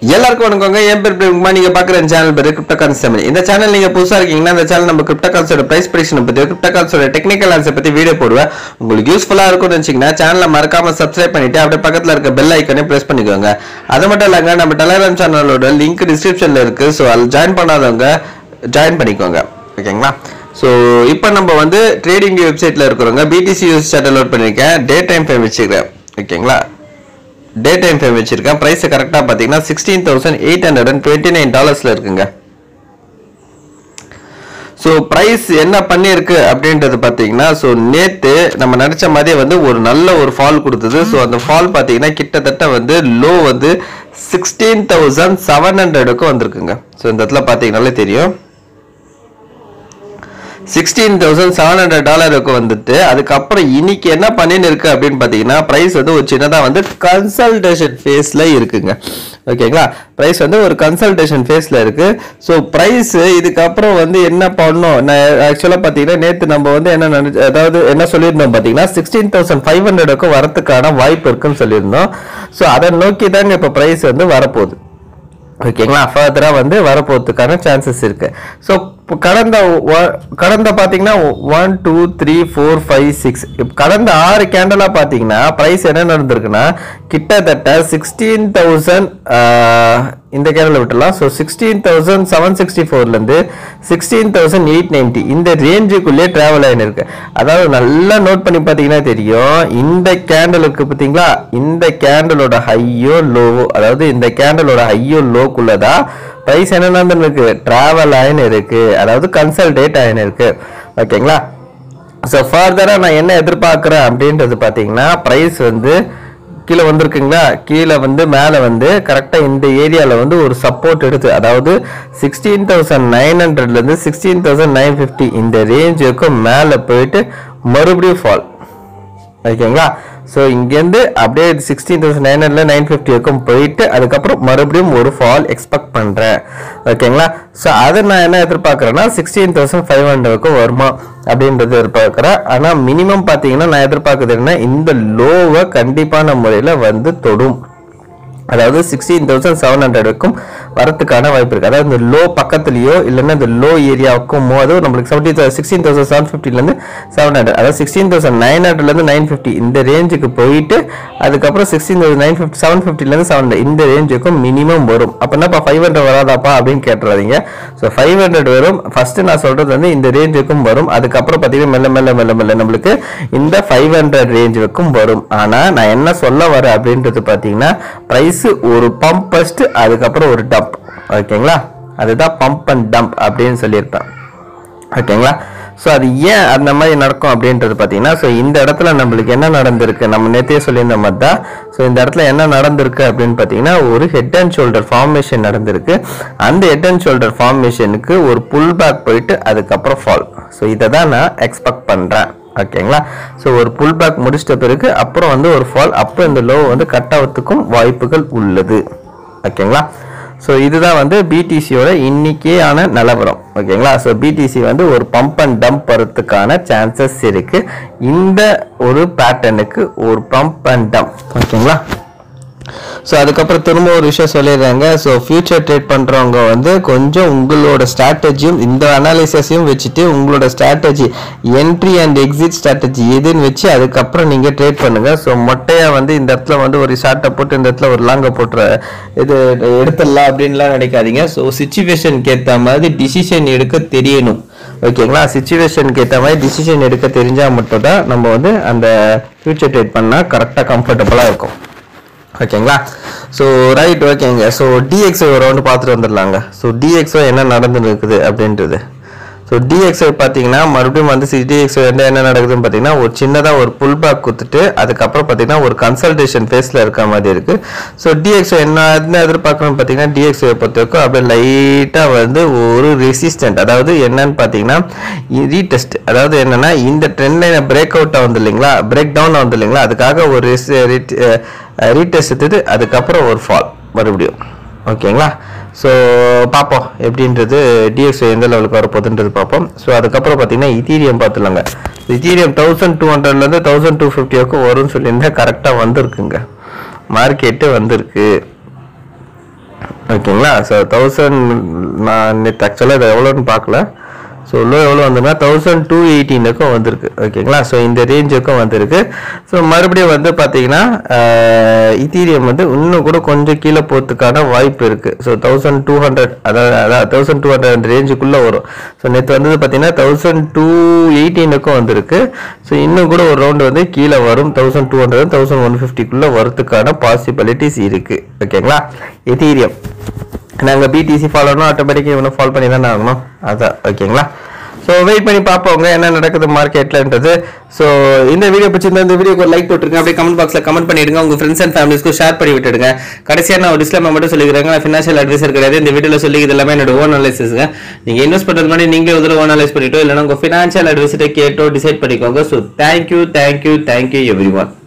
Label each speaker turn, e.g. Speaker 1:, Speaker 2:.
Speaker 1: எல்லாருக்கும் வணக்கங்க என் பேர் பிரேம்குமா நீங்க பாக்குற சேனல் பேரு கிரிப்டோ கான்ஸ் இந்த சேனல் நீங்க புதுசா இருக்கீங்கன்னா இந்த சேனல் நம்ம கிரிப்டோ கான்ஸோட பிரைஸ் ப்ரிடிக்ஷன் பத்தி கிரிப்டோ கான்ஸோட டெக்னிக்கல் ஆன்சர் பத்தி வீடியோ போடுவேன் உங்களுக்கு யூஸ்ஃபுல்லா இருக்கும்னு நினைச்சீங்கன்னா சேனலை மறக்காம சப்ஸ்கிரைப் பண்ணிட்டு அப்படியே பக்கத்துல இருக்க பெல் ஐக்கனே பிரஸ் பண்ணிக்கோங்க அது மட்டும் இல்லங்க நம்ம டெலிகிராம் சேனலோட லிங்க் டிஸ்கிரிப்ஷன்ல இருக்கு ஸோ அதில் ஜாயின் பண்ணாதவங்க ஜாயின் பண்ணிக்கோங்க ஓகேங்களா ஸோ இப்போ நம்ம வந்து ட்ரேடிங் வெப்சைட்ல இருக்கிறவங்க பிடிசி யூஸ் சேனல் லோட் பண்ணியிருக்கேன் டே டைம் டைம் வச்சுக்கிறேன் ஓகேங்களா டே டைம் ஃப்ரேம் வச்சிருக்கேன் ப்ரைஸ் கரெக்டாக பார்த்தீங்கன்னா sixteen thousand eight hundred and twenty nine டாலர்ஸில் இருக்குங்க ஸோ ப்ரைஸ் என்ன பண்ணியிருக்கு அப்படின்றது பார்த்தீங்கன்னா ஸோ நேற்று நம்ம நினச்ச மாதிரியே வந்து ஒரு நல்ல ஒரு ஃபால் கொடுத்தது ஸோ அந்த ஃபால் பார்த்தீங்கன்னா கிட்டத்தட்ட வந்து லோ வந்து சிக்ஸ்டீன் தௌசண்ட் செவன் ஹண்ட்ரடுக்கும் வந்திருக்குங்க ஸோ இந்த இடத்துல பார்த்தீங்கனாலே தெரியும் சிக்ஸ்டீன் தௌசண்ட் செவன் ஹண்ட்ரட் டாலருக்கு வந்துட்டு அதுக்கப்புறம் இன்னைக்கு என்ன பண்ணின்னு இருக்கு அப்படின்னு பார்த்தீங்கன்னா ப்ரைஸ் வந்து ஒரு சின்னதாக வந்து கன்சல்டேஷன் ஃபேஸில் இருக்குங்க ஓகேங்களா ப்ரைஸ் வந்து ஒரு கன்சல்டேஷன் ஃபேஸில் இருக்கு ஸோ ப்ரைஸ் இதுக்கப்புறம் வந்து என்ன பண்ணணும் நான் ஆக்சுவலாக பார்த்தீங்கன்னா நேற்று நம்ம வந்து என்ன நினைச்ச அதாவது என்ன சொல்லியிருந்தோம் பார்த்தீங்கன்னா சிக்ஸ்டீன் தௌசண்ட் ஃபைவ் ஹண்ட்ரடுக்கும் வரத்துக்கான வாய்ப்பு இருக்குன்னு சொல்லியிருந்தோம் ஸோ அதை நோக்கி தாங்க இப்போ ப்ரைஸ் வந்து வரப்போகுது ஓகேங்களா ஃபர்தராக வந்து வரப்போகிறதுக்கான சான்சஸ் இருக்கு ஸோ கடந்த ஒ- கடந்த பார்த்தீங்கன்னா one two three four five six கடந்த ஆறு கேண்டலாக பார்த்தீங்கன்னா ப்ரைஸ் என்ன நடந்திருக்குன்னா கிட்டத்தட்ட சிக்ஸ்டீன் தௌசண்ட் இந்த கேண்டலை விட்டுலாம் so sixteen thousand seven sixty ஃபோர்லேருந்து சிக்ஸ்டீன் தௌசண்ட் எயிட் நைன்ட்டி இந்த ரேஞ்சுக்குள்ளேயே ட்ராவல் ஆகிருக்கு அதாவது நல்லா நோட் பண்ணி பார்த்தீங்கன்னா தெரியும் இந்த கேண்டலுக்கு பார்த்தீங்களா இந்த கேண்டலோட ஹையோ லோவோ அதாவது இந்த கேண்டலோட ஹையோ லோக்குள்ளதான் ப்ரைஸ் என்ன நடந்துன்னு இருக்கு டிராவல் ஆயின்னு இருக்கு அதாவது கன்சல்டேட் ஆயின்னு இருக்கு ஓகேங்களா ஸோ ஃபர்தராக நான் என்ன எதிர்பார்க்குறேன் அப்படின்றது பார்த்தீங்கன்னா ப்ரைஸ் வந்து கீழே வந்திருக்குங்களா கீழே வந்து மேலே வந்து கரெக்டாக இந்த ஏரியாவில் வந்து ஒரு சப்போர்ட் எடுத்து அதாவது சிக்ஸ்டீன் தௌசண்ட் நைன் ஹண்ட்ரட்லேருந்து சிக்ஸ்டீன் தௌசண்ட் நைன் ஃபிஃப்டி இந்த ரேஞ்சுக்கும் மேலே போயிட்டு மறுபடியும் ஃபால் ஓகேங்களா ஸோ இங்கேருந்து அப்படியே sixteen thousand nine hundred nine fifty வரைக்கும் போயிட்டு அதுக்கப்புறம் மறுபடியும் ஒரு ஃபால் எக்ஸ்பெக்ட் பண்ணுறேன் ஓகேங்களா ஸோ அதை நான் என்ன எதிர்பார்க்குறேன்னா சிக்ஸ்டீன் தௌசண்ட் ஃபைவ் ஹண்ட்ரடுக்கும் வருமா அப்படின்றது எதிர்பார்க்குறேன் ஆனால் மினிமம் பார்த்தீங்கன்னா நான் எதிர்பார்க்குறது என்ன இந்த லோவை கண்டிப்பான முறையில் வந்து தொடும் அதாவது சிக்ஸ்டீன் தௌசண்ட் செவன் ஹண்ட்ரடுக்கும் வரத்துக்கான வாய்ப்பு இருக்குது அதாவது இந்த லோ பக்கத்துலேயோ இல்லைன்னா இந்த லோ ஏரியாவுக்கும் போது நம்மளுக்கு செவன்ட்டி சிக்ஸ்டீன் தௌசண்ட் செவன் ஃபிஃப்டிலேருந்து செவன் ஹண்ட்ரட் அதாவது சிக்ஸ்டீன் தௌசண்ட் நைன் ஹண்ட்ரட்லேருந்து நைன் ஃபிஃப்டி இந்த ரேஞ்சுக்கு போயிட்டு அதுக்கப்புறம் sixteen thousand nine fifty seven ஃபிஃப்டிலேருந்து செவன் ஹண்ட்ரட் இந்த ரேஞ்சுக்கும் மினிமம் வரும் அப்படின்னாப்பா ஃபைவ் ஹண்ட்ரட் வராதாப்பா அப்படின்னு கேட்டுறாதீங்க ஸோ ஃபைவ் ஹண்ட்ரட் வரும் ஃபஸ்ட்டு நான் சொல்கிறது வந்து இந்த ரேஞ்சுக்கும் வரும் அதுக்கப்புறம் பார்த்தீங்கன்னா மெல்ல மெல்ல மெல்ல மெல்ல நம்மளுக்கு இந்த ஃபைவ் ஹண்ட்ரட் ரேஞ்சுக்கும் வரும் ஆனால் நான் என்ன சொல்ல வரேன் அப்படின்றது பார்த்தீங்கன்னா ப்ரைஸ் ஒரு பம்ப் ஃபஸ்ட்டு அதுக்கப்புறம் ஒரு டம்ப் ஓகேங்களா அதுதான் பம்ப் அண்ட் டம்ப் அப்படின்னு சொல்லியிருப்பேன் ஓகேங்களா ஸோ அது ஏன் அந்த மாதிரி நடக்கும் அப்படின்றது பார்த்தீங்கன்னா ஸோ இந்த இடத்துல நம்மளுக்கு என்ன நடந்திருக்கு நம்ம நேற்றே சொல்லியிருந்த மாதிரி தான் ஸோ இந்த இடத்துல என்ன நடந்திருக்கு அப்படின்னு பார்த்தீங்கன்னா ஒரு ஹெட் அண்ட் ஷோல்டர் ஃபார்மேஷன் நடந்திருக்கு அந்த ஹெட் அண்ட் ஷோல்டர் ஃபார்மேஷனுக்கு ஒரு புல் பேக் போயிட்டு அதுக்கப்புறம் ஃபால் ஸோ இதை தான் நான் எக்ஸ்பெக்ட் பண்ணுறேன் ஓகேங்களா ஸோ ஒரு புல் பேக் முடிச்சிட்ட பிறகு அப்புறம் வந்து ஒரு ஃபால் அப்போ இந்த லோ வந்து கட் ஆகிறதுக்கும் வாய்ப்புகள் உள்ளது ஓகேங்களா ஸோ இதுதான் வந்து பிடிசியோட இன்னைக்கேயான நிலவரம் ஓகேங்களா ஸோ பிடிசி வந்து ஒரு பம்ப் அண்ட் டம்ப் வரதுக்கான சான்சஸ் இருக்கு இந்த ஒரு பேட்டர்னுக்கு ஒரு பம்ப் அண்ட் டம்ப் ஓகேங்களா ஸோ அதுக்கப்புறம் திரும்ப ஒரு விஷயம் சொல்லிடுறாங்க ஸோ ஃபியூச்சர் ட்ரேட் பண்ணுறவங்க வந்து கொஞ்சம் உங்களோட ஸ்ட்ராட்டஜியும் இந்த அனாலிசிஸையும் வச்சுட்டு உங்களோட strategy entry and exit strategy எதுன்னு வச்சு அதுக்கப்புறம் நீங்கள் ட்ரேட் பண்ணுங்கள் ஸோ மொட்டையாக வந்து இந்த இடத்துல வந்து ஒரு ஷார்ட்டை போட்டு இந்த இடத்துல ஒரு லாங்கை போட்டுற இது எடுத்துடலாம் அப்படின்லாம் நினைக்காதீங்க ஸோ சுச்சுவேஷனுக்கு ஏற்ற மாதிரி டிசிஷன் எடுக்க தெரியணும் ஓகேங்களா சுச்சுவேஷனுக்கு ஏற்ற மாதிரி டிசிஷன் எடுக்க தெரிஞ்சால் மட்டும் தான் நம்ம வந்து அந்த ஃபியூச்சர் ட்ரேட் பண்ணால் கரெக்டாக கம்ஃபர்டபுளாக இருக்கும் ஓகேங்களா ஸோ ரைட் ஓகேங்க ஸோ டிஎக்ஸ்ஐ ஒரு ரவுண்டு பார்த்துட்டு வந்துடலாங்க ஸோ டிஎக்ஸ்ஐ என்ன நடந்துன்னு இருக்குது அப்படின்றது ஸோ டிஎக்ஸ்ஐ பார்த்தீங்கன்னா மறுபடியும் வந்து டிஎக்ஸ்ஐ வந்து என்ன நடக்குதுன்னு பார்த்தீங்கன்னா ஒரு சின்னதாக ஒரு புல் பேக் கொடுத்துட்டு அதுக்கப்புறம் பார்த்தீங்கன்னா ஒரு கன்சல்டேஷன் ஃபேஸில் இருக்க மாதிரி இருக்குது ஸோ டிஎக்ஸ்ஐ என்ன என்ன எதிர்பார்க்கணும்னு பார்த்தீங்கன்னா டிஎக்ஸ்ஐ பொறுத்த வரைக்கும் அப்படியே லைட்டாக வந்து ஒரு ரெசிஸ்டன்ட் அதாவது என்னன்னு பார்த்தீங்கன்னா ரீடெஸ்ட் அதாவது என்னன்னா இந்த ட்ரெண்ட் லைனை பிரேக் அவுட் ஆகுது இல்லைங்களா பிரேக் டவுன் ஆகுது இல்லைங்களா அதுக்காக ஒரு ரீடெஸ்ட் எடுத்துட்டு அதுக்கப்புறம் ஒரு ஃபால் மறுபடியும் ஓகேங்களா ஸோ பார்ப்போம் எப்படின்றது டிஎக்ஸ் எந்த லெவலுக்கு வரப்போகுதுன்றது பார்ப்போம் ஸோ அதுக்கப்புறம் பார்த்தீங்கன்னா இத்தீரியம் பார்த்துலாங்க இத்தீரியம் தௌசண்ட் டூ ஹண்ட்ரட்லேருந்து தௌசண்ட் டூ ஃபிஃப்டி வரைக்கும் வரும்னு சொல்லியிருந்தா கரெக்டாக வந்திருக்குங்க மார்க்கெட்டு வந்திருக்கு ஓகேங்களா ஸோ தௌசண்ட் நான் நேற்று ஆக்சுவலாக இது எவ்வளோன்னு பார்க்கல ஸோ லோ எவ்வளோ வந்ததுன்னா தௌசண்ட் டூ எயிட்டீனுக்கும் வந்திருக்கு ஓகேங்களா ஸோ இந்த ரேஞ்சுக்கும் வந்திருக்கு ஸோ மறுபடியும் வந்து பார்த்தீங்கன்னா இத்தீரியம் வந்து இன்னும் கூட கொஞ்சம் கீழே போகிறதுக்கான வாய்ப்பு இருக்குது ஸோ தௌசண்ட் டூ ஹண்ட்ரட் அதாவது அதாவது தௌசண்ட் டூ ஹண்ட்ரட் ரேஞ்சுக்குள்ளே வரும் ஸோ நேற்று வந்தது பார்த்தீங்கன்னா தௌசண்ட் டூ எயிட்டீனுக்கும் வந்திருக்கு ஸோ இன்னும் கூட ஒரு ரவுண்டு வந்து கீழே வரும் thousand two hundred thousand one ஃபிஃப்டிக்குள்ளே வரதுக்கான பாசிபிலிட்டிஸ் இருக்குது ஓகேங்களா எதீரியம் நாங்கள் பிடிசி ஃபாலோனா ஆட்டோமேட்டிக்காக இவனை ஃபாலோ பண்ணி தானே ஆகணும் அதான் ஓகேங்களா ஸோ வெயிட் பண்ணி பார்ப்போங்க என்ன நடக்குது மார்க்கெட்லன்றது ஸோ இந்த வீடியோ பிடிச்சிருந்தா இந்த வீடியோக்கு ஒரு லைக் போட்டுருங்க அப்படியே கமெண்ட் பாக்ஸில் கமெண்ட் பண்ணிடுங்க உங்கள் ஃப்ரெண்ட்ஸ் அண்ட் ஃபேமிலிஸ்க்கு ஷேர் பண்ணி விட்டுடுங்க கடைசியாக நான் ஒரு டிஸ்கிளைமர் மட்டும் சொல்லிக்கிறேங்க நான் ஃபினான்ஷியல் அட்வைசர் கிடையாது இந்த வீடியோவில் சொல்லி இது எல்லாமே என்னோட ஓன் அனலைசிஸ்ங்க நீங்கள் இன்வெஸ்ட் பண்ணுறது முன்னாடி நீங்களே ஒரு ஓன் அனலைஸ் பண்ணிட்டோ இல்லைன்னா உங்கள் ஃபினான்ஷியல் அட்வைசரை கேட்டோ டிசைட் பண்ணிக்கோங்க so thank you thank you thank you every one